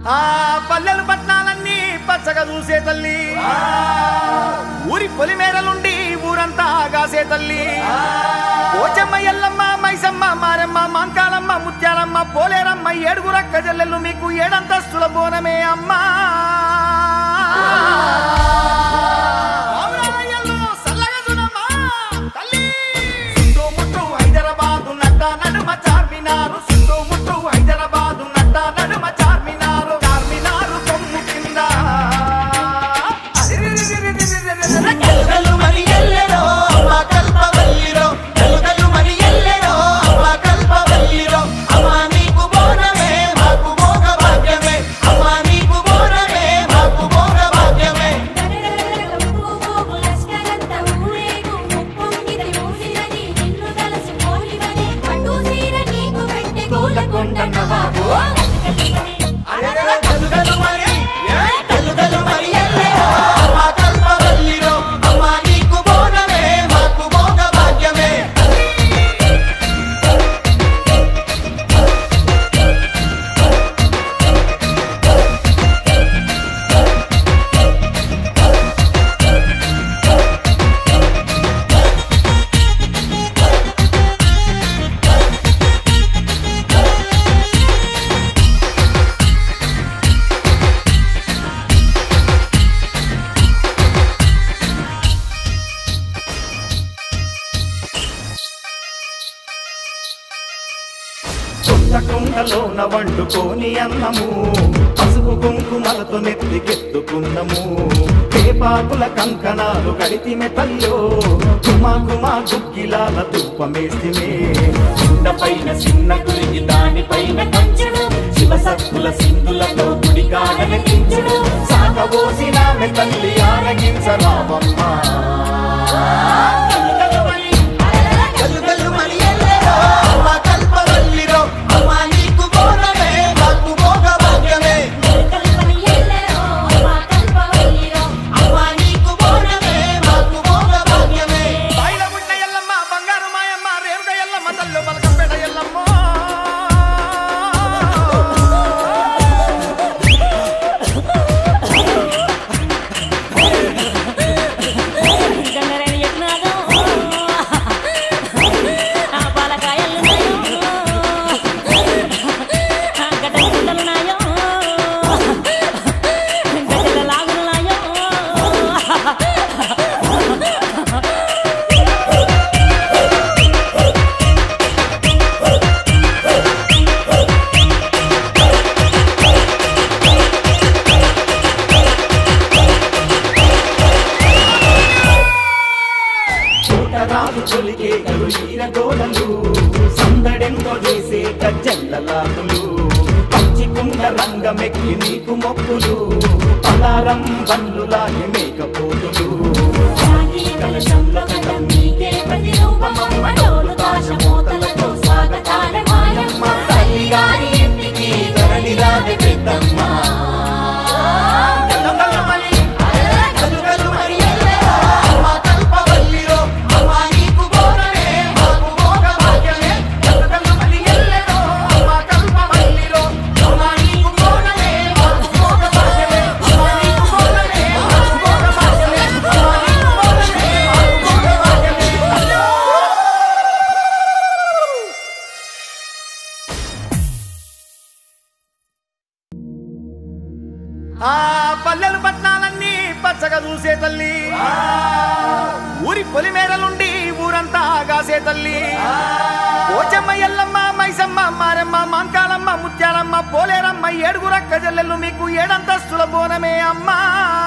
ఆ పల్లెలు పట్నాలన్నీ పచ్చగా చూసే తల్లి ఊరి పొలిమేరలుండి ఊరంతా ఆగాసే తల్లి పోచమ్మ ఎల్లమ్మ మైసమ్మ మారమ్మ మంకాలమ్మ ముత్యాలమ్మ పోలేరమ్మ ఏడుగురక్క జల్లెలు మీకు ఏడంతస్తుల బోనమే అమ్మా అవురామయ్యలు, సల్లగా చూడమ్మా, తల్లి. సింధు ముట్టు హైదరాబాదు నట్ట నడుమ చార్మినారు సింధు ముట్టు హైదరాబాదు నట్ట నడుమ చార్మినారు చార్మినారు కొమ్ము కింద అరిరిరిరిరిరిరిరిరిరి. గలుగలు మరి ఎల్లెరో అమ్మ కల్పవల్లిరో గలుగలు మరి ఎల్లెరో అమ్మ కల్పవల్లిరో అమ్మ నీకు బోనమే మాకు భోగ భాగ్యమే అమ్మ నీకు బోనమే మాకు భోగ భాగ్యమే అరెరెరె గలుగలు మరి ఏ గలుగలు మరి ఎల్లెరో అమ్మ కల్పవల్లిరో అమ్మ నీకు బోనమే మాకు భోగ భాగ్యమే చుట్ట కుండలోన వండుకోని అన్నము పసుపు కుంకుమలతో నెత్తికెత్తుకున్నము పేపాకుల కంకణాలు కడితిమె తల్లో కుమా కుమా గుగ్గిలాల తుప్పమేస్తిమే కుండ పైన చిన్న గురికి దానిపైన కంచుడు శివసత్తుల సింధులతో గుడి కాడనెత్తించుడు సాగబోసిన తల్లి ఆరగించరావమ్మా గలుగలు మరి ఎల్లెరో అమ్మ కల్పవల్లిరో అమ్మ నీకు బోనమే మాకు భోగ భాగ్యమే అమ్మ నీకు బోనమే మాకు భోగ భాగ్యమే బాయిల గుడ్డ ఎల్లమ్మ బంగారు మాయమ్మ రేరుగ ఎల్లమ్మ తల్లు బలకంపేట ఎల్లమ్మ చూటరాలు చొలిగే గలు ఈరగోడలు సందడెంతో చేసే గజ్జల్లలాకులు పచ్చి కుండ రంగమెక్కి నీకు మొక్కులు పలారం బండ్లులాగి మేకపోతులు కలశంలో కథం నీకే ప్రతిరూపమమ్మ డోలు దాశమోతలతో స్వాగతాల మాయమ్మ తల్లి గారి ఇంటికి ధరణి రాని పెద్దమ్మ గలుగలు మరి ఎల్లెరో అమ్మ కల్పవల్లిరో అమ్మ నీకు బోనమే మాకు భోగ భాగ్యమే గలుగలు మరి ఎల్లెరో అమ్మ కల్పవల్లిరో అమ్మ నీకు బోనమే మాకు భోగ భాగ్యమే అమ్మ నీకు బోనమే మాకు భోగ భాగ్యమే అమ్మ నీకు బోనమే మాకు భోగ భాగ్యమే ఆ పల్లెలు పట్నాలన్నీ పచ్చగా చూసే తల్లి ఊరి పొలిమేరలుండి ఊరంతా ఆగాసే తల్లి పోచమ్మ ఎల్లమ్మ మైసమ్మ మారమ్మ మంకాలమ్మ ముత్యాలమ్మ పోలేరమ్మ ఏడుగురక్క జల్లెలు మీకు ఏడంతస్తుల బోనమే అమ్మా